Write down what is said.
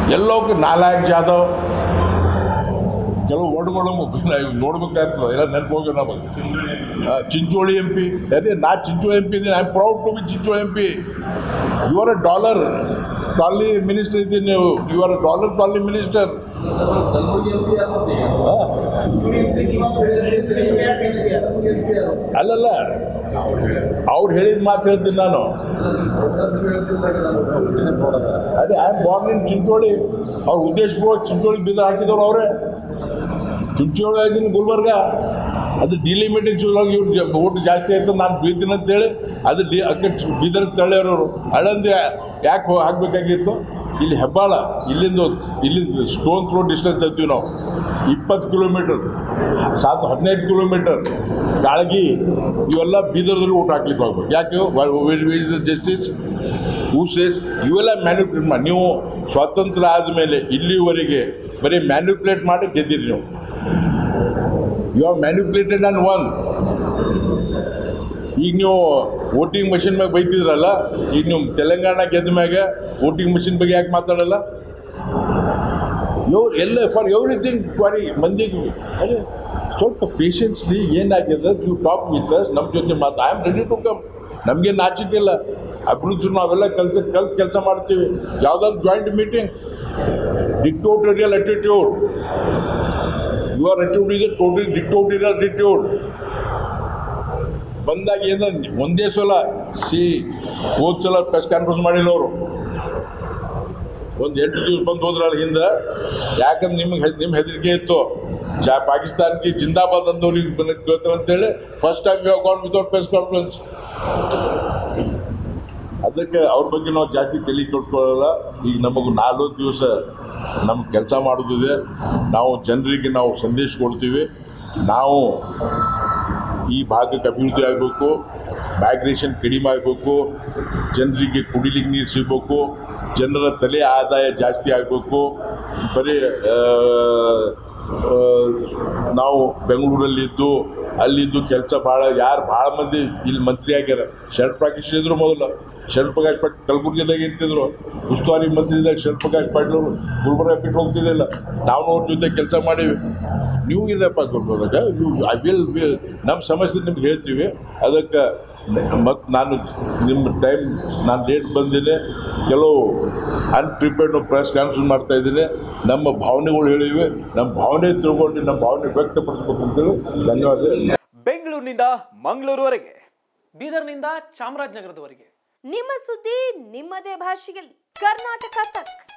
ಎಲ್ಲೋ ನಾಲಾಯಕ್ ಜಾಧವ್ ಕೆಲವು ವರ್ಡ್ಗಳು ನೋಡ್ಬೇಕಾಗ್ತದೆ ಎಲ್ಲ ನೆನಪು ಹೋಗಿ ನಮಗೆ ಆ, ಚಿಂಚೋಳಿ ಎಂ ಪಿ ಅದೇ ನಾ ಚಿಂಚೋಳಿ ಎಂ ಪಿ ಇದ್ದೀನಿ I am proud to be Chincholi M P you are a dollar colony minister ಇದ್ದೀನಿ ನೀವು you are a dollar colony minister ಅಲ್ಲಲ್ಲ ಅವ್ರು ಹೇಳಿದ ಮಾತು ಹೇಳ್ತೀನಿ ನಾನು ಅದೇ I am born in Chincholi ಅವ್ರ ಉದ್ದೇಶಪೂರ್ವಕ ಚಿಂಚೋಳಿ ಬೀದರ್ ಹಾಕಿದವ್ರು ಅವರೇ ಚಿಂಚೋಳಿ ಆಗಿನ ಗುಲ್ಬರ್ಗ ಅದು ಡಿಲಿಮಿಟೆಡ್ ಸಲುವಾಗಿ ಇವ್ರು ಓಟ್ ಜಾಸ್ತಿ ಆಯ್ತು ನಾನು ಬೀಳ್ತೀನಿ ಅಂತೇಳಿ ಅದು ಡಿ ಅಕ್ಕ ಬೀದರ್ ತಳ್ಳ್ಯಾರವರು ಹಳಂದಿ ಯಾಕೆ ಹಾಕಬೇಕಾಗಿತ್ತು ಇಲ್ಲಿ ಹೆಬ್ಬಾಳ ಇಲ್ಲಿಂದ ಇಲ್ಲಿಂದ ಸ್ಟೋನ್ ಥ್ರೋ ಡಿಸ್ಟೆನ್ಸ್ ಅಂತೀವಿ ನಾವು ಇಪ್ಪತ್ತು ಕಿಲೋಮೀಟರ್ ಸಾತ್ ಹದಿನೈದು ಕಿಲೋಮೀಟರ್ ಕಾಳಗಿ ಇವೆಲ್ಲ ಬೀದರ್ದಲ್ಲಿ ಊಟ ಹಾಕ್ಲಿಕ್ಕೆ ಹೋಗ್ಬೇಕು ಯಾಕೆ ಜಸ್ಟಿಸ್ ಹೂ ಸೇಸ್ ಇವೆಲ್ಲ ಮ್ಯಾನ್ಯುಪ್ಲೇಟ್ ಮಾಡಿ ನೀವು ಸ್ವಾತಂತ್ರ್ಯ ಆದಮೇಲೆ ಇಲ್ಲಿವರೆಗೆ ಬರೀ ಮ್ಯಾನ್ಯುಪ್ಲೇಟ್ ಮಾಡಿ ಗೆದ್ದಿರಿ ನೀವು you are manipulated on one ಈಗ ನೀವು ವೋಟಿಂಗ್ ಮಷಿನ್ ಮ್ಯಾಗ ಬೈತಿದ್ರಲ್ಲ ಈಗ ನೀವು ತೆಲಂಗಾಣ ಗೆದ್ದ ಮ್ಯಾಗ ವೋಟಿಂಗ್ ಮಷಿನ್ ಬಗ್ಗೆ ಯಾಕೆ ಮಾತಾಡಲ್ಲ ಯೋ ಎಲ್ಲ ಫಾರ್ ಎವ್ರಿಥಿಂಗ್ ಫಾರ್ ಮಂದಿಗೆ ಅದೇ ಸ್ವಲ್ಪ ಪೇಷನ್ಸ್ಲಿ ಏನಾಗಿದೆ ಯು ಟಾಕ್ ವಿತ್ ಅಸ್ ನಮ್ಮ ಜೊತೆ ಮಾತು I am ready to come ನಮಗೆ ನಾಚಿಕಿಲ್ಲ ಅಭಿವೃದ್ಧಿ ನಾವೆಲ್ಲ ಕಲ್ತ ಕಲ್ತು ಕೆಲಸ ಮಾಡ್ತೀವಿ ಯಾವುದಾದ್ರು joint meeting dictatorial attitude your attitude ಇದೆ ಟೋಟಲ್ ಡಿಕ್ಟೋಟೋರಿಯಲ್ ಅಟಿಟ್ಯೂಡ್ ಬಂದಾಗ ಏನೋ ಒಂದೇ ಸಲ ಸಿ ಹೋದ ಸಲ ಪ್ರೆಸ್ ಕಾನ್ಫರೆನ್ಸ್ ಮಾಡಿಲ್ಲ ಅವರು ಒಂದು ಎಂಟು ದಿವಸ ಬಂದು ಹೋದ್ರಲ್ಲ ಹಿಂದೆ ಯಾಕಂದ್ರೆ ನಿಮಗೆ ನಿಮ್ಮ ಹೆದರಿಕೆ ಇತ್ತು ಚಾ ಪಾಕಿಸ್ತಾನಕ್ಕೆ ಜಿಂದಾಬಾದ್ ಅಂದವ್ರಿಗೆ ಕೇಳ್ತಾರೆ ಅಂತೇಳಿ first time you gone without press conference ಅದಕ್ಕೆ ಅವ್ರ ಬಗ್ಗೆ ನಾವು ಜಾಸ್ತಿ ತಲೆ ಕೆಡಿಸ್ಕೊಳ್ಳಲ್ಲ ಈಗ ನಮಗೆ ನಾಲ್ಕು ದಿವಸ ನಮ್ಮ ಕೆಲಸ ಮಾಡೋದಿದೆ ನಾವು ಜನರಿಗೆ ನಾವು ಸಂದೇಶ ಕೊಡ್ತೀವಿ ನಾವು ಈ ಭಾಗಕ್ಕೆ ಅಭಿವೃದ್ಧಿ ಆಗಬೇಕು ಮೈಗ್ರೇಷನ್ ಕಡಿಮೆ ಆಗಬೇಕು ಜನರಿಗೆ ಕುಡಿಲಿಕ್ಕೆ ನೀರು ಸಿಗಬೇಕು ಜನರ ತಲೆ ಆದಾಯ ಜಾಸ್ತಿ ಆಗಬೇಕು ಬರೀ ಆ, ಆ, ನಾವು ಬೆಂಗಳೂರಲ್ಲಿದ್ದು ಅಲ್ಲಿದ್ದು ಕೆಲಸ ಭಾಳ ಯಾರು ಭಾಳ ಮಂದಿ ಇಲ್ಲಿ ಮಂತ್ರಿ ಆಗ್ಯಾರ ಶರತ್ ಪ್ರಕಾಶ್ ಇದ್ರು ಮೊದಲು ಶರತ್ ಪ್ರಕಾಶ್ ಪಾಟೀಲ್ ಕಲಬುರಗಿದಾಗ ಇರ್ತಿದ್ರು ಉಸ್ತುವಾರಿ ಮಂತ್ರಿದಾಗ ಶರತ್ ಪ್ರಕಾಶ್ ಪಾಟೀಲ್ ಅವರು ಗುಲ್ಬರ್ಗ ಬಿಟ್ಟು ಹೋಗ್ತಿದ್ದಿಲ್ಲ ನಾವು ಅವ್ರ ಜೊತೆ ಕೆಲಸ ಮಾಡೀವಿ ನೀವು ಇಲ್ಲಪ್ಪ ಗುಲ್ಬರ್ಗ ನೀವು ಐ ವಿಲ್ ವಿಲ್ ನಮ್ಮ ಸಮಸ್ಯೆ ನಿಮ್ಗೆ ಹೇಳ್ತೀವಿ ಅದಕ್ಕೆ ಮತ್ತು ನಾನು ನಿಮ್ಮ ಟೈಮ್ ನಾನು ಲೇಟ್ ಬಂದಿನಿ ಕೆಲವು ಅನ್ಪ್ರಿಪೇರ್ಡ್ ಪ್ರೆಸ್ ಕಾನ್ಫರೆನ್ಸ್ ಮಾಡ್ತಾ ಇದ್ದೀನಿ ನಮ್ಮ ಭಾವನೆಗಳು ಹೇಳಿವೆ ನಮ್ಮ ಭಾವನೆ ತಿಳ್ಕೊಂಡು ನಮ್ಮ ಭಾವನೆ ವ್ಯಕ್ತಪಡಿಸ್ಬೇಕು ಅಂತೇಳಿ ಧನ್ಯವಾದ ಬೆಂಗಳೂರಿನಿಂದ ಮಂಗಳೂರುವರೆಗೆ ಬೀದರ್ನಿಂದ ಚಾಮರಾಜನಗರದವರೆಗೆ ನಿಮ್ಮ ಸುದ್ದಿ ನಿಮ್ಮದೇ ಭಾಷೆಯಲ್ಲಿ ಕರ್ನಾಟಕ ತಕ್